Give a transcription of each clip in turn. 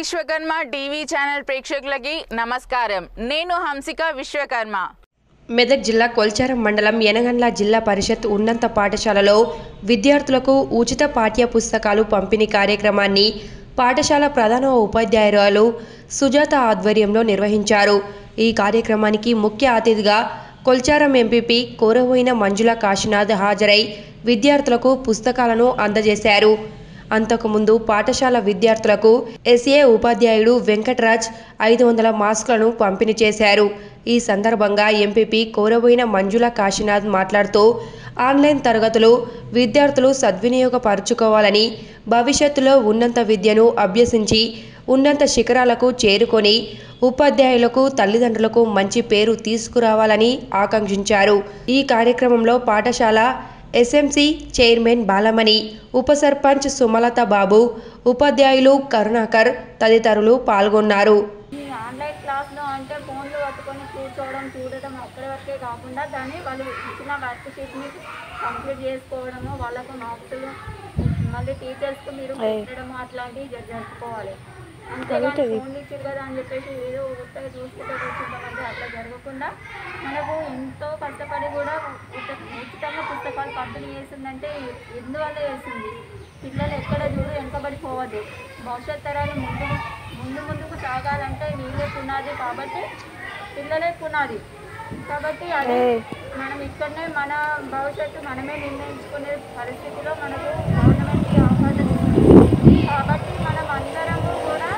Vishwakarma TV channel ప్రేక్షకులకి నమస్కారం నేను హంసిక విశ్వకర్మ మెదక్ జిల్లా కొల్చారం మండలం యనగండ్ల జిల్లా పరిషత్ ఉన్నత పాఠశాలలో విద్యార్థులకు ఉచిత పాఠ్య పుస్తకాలు పంపిణీ కార్యక్రమాన్ని పాఠశాల ప్రధాన ఉపాధ్యాయురాలు సుజాత ఆధ్వర్యంలో నిర్వహించారు ఈ కార్యక్రమానికి ముఖ్య అతిథిగా కొల్చారం ఎంపీపీ కోరబోయిన మంజుల కాశీనాథ్ హాజరై విద్యార్థులకు పుస్తకాలను అందజేశారు అంతకుముందు పాఠశాల విద్యార్థులకు ఎస్ఏ ఉపాధ్యాయుడు వెంకటరాజ్ ఐదు వందల మాస్కులను పంపిణీ చేశారు ఈ సందర్భంగా ఎంపీపీ కోరబోయిన మంజుల కాశీనాథ్ మాట్లాడుతూ ఆన్లైన్ తరగతులు విద్యార్థులు సద్వినియోగపరుచుకోవాలని భవిష్యత్తులో ఉన్నత విద్యను అభ్యసించి ఉన్నత శిఖరాలకు చేరుకొని ఉపాధ్యాయులకు తల్లిదండ్రులకు మంచి పేరు తీసుకురావాలని ఆకాంక్షించారు ఈ కార్యక్రమంలో పాఠశాల ఎస్ఎంసి చైర్మన్ బాలమణి ఉప సర్పంచ్ సుమలత బాబు ఉపాధ్యాయులు కరుణాకర్ తదితరులు పాల్గొన్నారు ఈ ఆన్లైన్ క్లాస్లో అంటే ఫోన్లు పట్టుకొని కూర్చోవడం చూడటం అక్కడి వరకే కాకుండా దాన్ని వాళ్ళు ఇచ్చిన వర్క్ షీట్ని కంప్లీట్ చేసుకోవడము వాళ్ళకు మార్క్సులు మళ్ళీ టీచర్స్కి మీరు పెట్టడము అట్లాంటివి జ- జరుపుకోవాలి అంతేగాని ఫోన్లు ఇచ్చారు కదా అని చెప్పేసి ఏదో ఉత్తగా చూసుకుంటూ కూర్చుంటామంటే అట్లా జరగకుండా మనకు ఎంతో కష్టపడి కూడా ఉచిత- ఉచితంగా పుస్తకాలు పంపిణీ చేస్తుందంటే ఎందువల్ల చేస్తుంది పిల్లలు ఎక్కడ చూడు వెనుకబడిపోవద్దు భవిష్యత్ తరాలు ముందు ముందు ముందుకు సాగాలంటే వీళ్ళే పునాది కాబట్టి పిల్లలే పునాది కాబట్టి అది మనం ఇక్కడనే మన భవిష్యత్తు మనమే నిర్ణయించుకునే పరిస్థితిలో మనకు గవర్నమెంట్కి అవకాశం ఇస్తుంది కాబట్టి మనం అందరము కూడా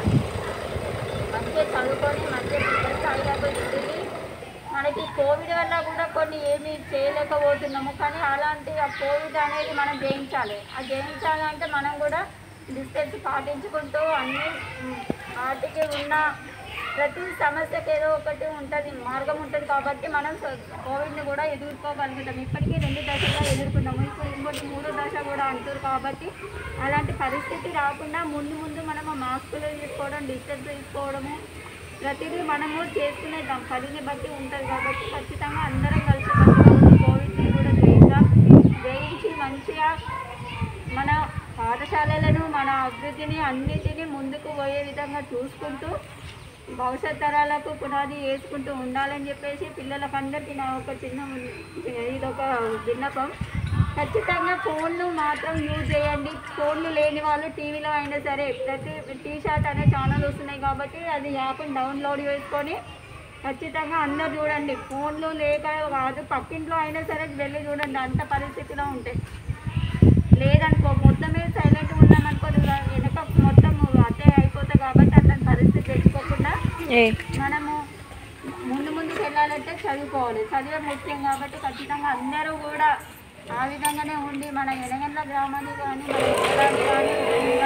మంచిగా చదువుకొని మంచిగా పెద్ద స్థాయిలోకి ఎదిగి మనకి కోవిడ్ వల్ల కూడా కొన్ని ఏమీ చేయలేకపోతున్నాము కానీ అలాంటి ఆ కోవిడ్ అనేది మనం జయించాలి ఆ జయించాలంటే మనం కూడా డిస్టెన్స్ పాటించుకుంటూ అన్ని ఉమ్, వాటికి ఉన్న ప్రతి సమస్యకి ఏదో ఒకటి ఉంటుంది మార్గం ఉంటుంది కాబట్టి మనం స- కోవిడ్ని కూడా ఎదుర్కోగలుగుతాం ఇప్పటికీ రెండు దశగా ఎదుర్కొన్నాము ఇప్పుడు ఇంకోటి మూడో దశ కూడా అంటారు కాబట్టి అలాంటి పరిస్థితి రాకుండా ముందు ముందు మనము మాస్కులు తీసుకోవడం డిస్టెన్స్ తీసుకోవడము ప్రతిదీ మనము చేసుకునే దాం పనిని బట్టి ఉంటుంది కాబట్టి ఖచ్చితంగా అందరం కలిసి కోవిడ్ని కూడా జయిద్దాం జయించి మంచిగా మన పాఠశాలలను మన అభివృద్ధిని అన్నిటినీ ముందుకు పోయే విధంగా చూసుకుంటూ భవిష్యత్ తరాలకు పునాది వేసుకుంటూ ఉండాలని చెప్పేసి పిల్లలకు అందరికీ నా ఒక చిన్న ఇదొక విన్నపం ఖచ్చితంగా ఫోన్లు మాత్రం యూజ్ చేయండి ఫోన్లు లేని వాళ్ళు టీవీలో అయినా సరే ప్రతి టీ షాట్ అనే ఛానల్ వస్తున్నాయి కాబట్టి అది యాప్ని డౌన్లోడ్ చేసుకొని ఖచ్చితంగా అందరు చూడండి ఫోన్లు లేక కాదు పక్కింట్లో అయినా సరే వెళ్ళి చూడండి అంత పరిస్థితిలో ఉంటాయి లేదనుకో మొత్తమే సైలెంట్ ఉన్నామనుకో ఇలా వెనక మొత్తం అట్టే అయిపోతాయి కాబట్టి అట్లాంటి పరిస్థితి తెచ్చుకోకుండా మనము ముందు ముందుకు వెళ్ళాలంటే చదువుకోవాలి చదివే ముఖ్యం కాబట్టి ఖచ్చితంగా అందరూ కూడా ఆ విధంగానే ఉండి మన ఎనగండ్ల గ్రామాన్ని కానీ మన మండలాన్ని కానీ ఇంకా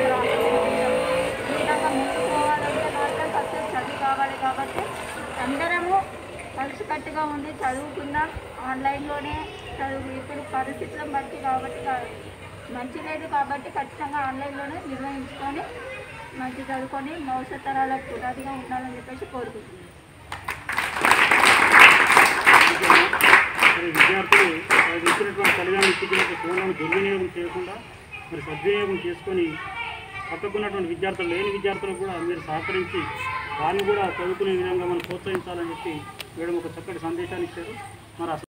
ఈ విధంగా ముందుకు పోవాలంటే మాత్రం ఫస్ట్ చదువు కావాలి కాబట్టి అందరము కలిసికట్టుగా ఉండి చదువుకుందాం ఆన్లైన్లోనే చదువు ఇప్పుడు పరిస్థితులను బట్టి కాబట్టి కా- మంచి లేదు కాబట్టి ఖచ్చితంగా ఆన్లైన్లోనే నిర్వహించుకొని మంచి చదువుకొని భవిష్యత్ తరాలకు పునాదిగా ఉండాలని చెప్పేసి కోరుకుంటున్నాను మరి విద్యార్థులు వారికి ఇచ్చినటువంటి తల్లిదండ్రులు ఇచ్చినటువంటి ఫోన్లను దుర్వినియోగం చేయకుండా మరి సద్వినియోగం చేసుకొని పక్కకున్నటువంటి విద్యార్థులు లేని విద్యార్థులకు కూడా మీరు సహకరించి వారిని కూడా చదువుకునే విధంగా మనం ప్రోత్సహించాలని చెప్పి మేడం ఒక చక్కటి సందేశాన్ని ఇచ్చారు మరి ఆ